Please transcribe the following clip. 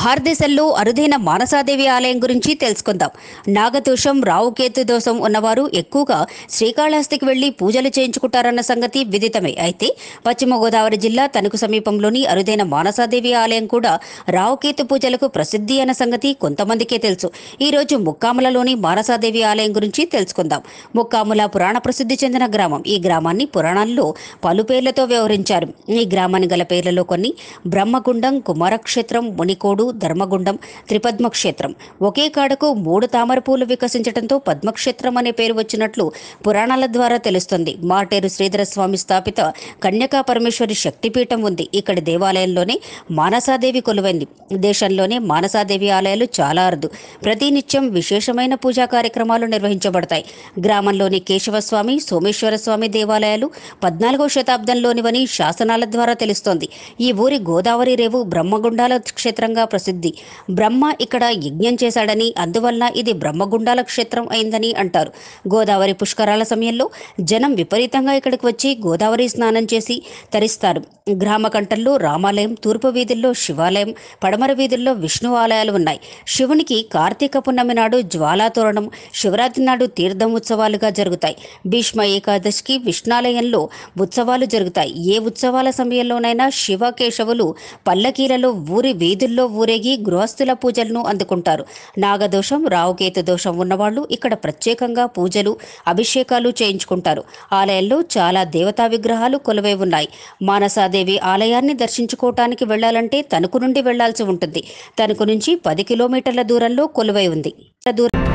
భారతదేశంలో అరుదైన మానసాదేవి ఆలయం గురించి తెలుసుకుందాం నాగదోషం రావుకేతు దోషం ఉన్నవారు ఎక్కువగా శ్రీకాళహస్తికి వెళ్లి పూజలు చేయించుకుంటారన్న సంగతి విదితమే అయితే పశ్చిమ గోదావరి జిల్లా తణుకు సమీపంలోని అరుదైన మానసాదేవి ఆలయం కూడా రావుకేతు పూజలకు ప్రసిద్ధి అన్న సంగతి కొంతమందికే తెలుసు ఈ రోజు ముక్కాములలోని మానసాదేవి ఆలయం గురించి తెలుసుకుందాం ముక్కాముల పురాణ ప్రసిద్ధి చెందిన గ్రామం ఈ గ్రామాన్ని పురాణాల్లో పలు పేర్లతో వ్యవహరించారు ఈ గ్రామాన్ని గల పేర్లలో కొన్ని బ్రహ్మగుండం కుమారక్షేత్రం మునికోడు ధర్మగుండం త్రిపద్మ క్షేత్రం ఒకే కాడకు మూడు తామర పూలు వికసించడంతో పద్మక్షేత్రం అనే పేరు వచ్చినట్లు పురాణాల ద్వారా తెలుస్తుంది మాటేరు శ్రీధర స్వామి స్థాపిత కన్యకా పరమేశ్వరి శక్తిపీఠం ఉంది ఇక్కడి దేవాలయంలోనే మానసాదేవి కొలువైంది దేశంలోనే మానసాదేవి ఆలయాలు చాలా అరుదు ప్రతినిత్యం విశేషమైన పూజా కార్యక్రమాలు నిర్వహించబడతాయి గ్రామంలోని కేశవస్వామి సోమేశ్వర స్వామి దేవాలయాలు పద్నాలుగో శతాబ్దంలోనివని శాసనాల ద్వారా తెలుస్తోంది ఈ ఊరి గోదావరి రేవు బ్రహ్మగుండాల క్షేత్రంగా ప్రసిద్ధి బ్రహ్మ ఇక్కడ యజ్ఞం చేశాడని అందువల్ల ఇది బ్రహ్మగుండాల క్షేత్రం అయిందని అంటారు గోదావరి పుష్కరాల సమయంలో జనం విపరీతంగా ఇక్కడికి వచ్చి గోదావరి స్నానం చేసి తరిస్తారు గ్రామ కంటల్లో రామాలయం తూర్పు వీధుల్లో శివాలయం పడమర వీధుల్లో విష్ణు ఆలయాలు ఉన్నాయి శివునికి కార్తీక పున్నమి నాడు జ్వాలాతోరణం శివరాత్రి నాడు తీర్థం ఉత్సవాలుగా జరుగుతాయి భీష్మ ఏకాదశికి విష్ణాలయంలో ఉత్సవాలు జరుగుతాయి ఏ ఉత్సవాల సమయంలోనైనా శివ కేశవులు పల్లకీలలో ఊరి వీధుల్లో ఊరేగి గృహస్థుల పూజలను అందుకుంటారు నాగదోషం రావుకేతు దోషం ఉన్నవాళ్ళు ఇక్కడ ప్రత్యేకంగా పూజలు అభిషేకాలు చేయించుకుంటారు ఆలయంలో చాలా దేవతా విగ్రహాలు కొలువై ఉన్నాయి మానసాదేవి ఆలయాన్ని దర్శించుకోవటానికి వెళ్ళాలంటే తణుకు నుండి వెళ్లాల్సి ఉంటుంది తణుకు నుంచి పది కిలోమీటర్ల దూరంలో కొలువై ఉంది దూరం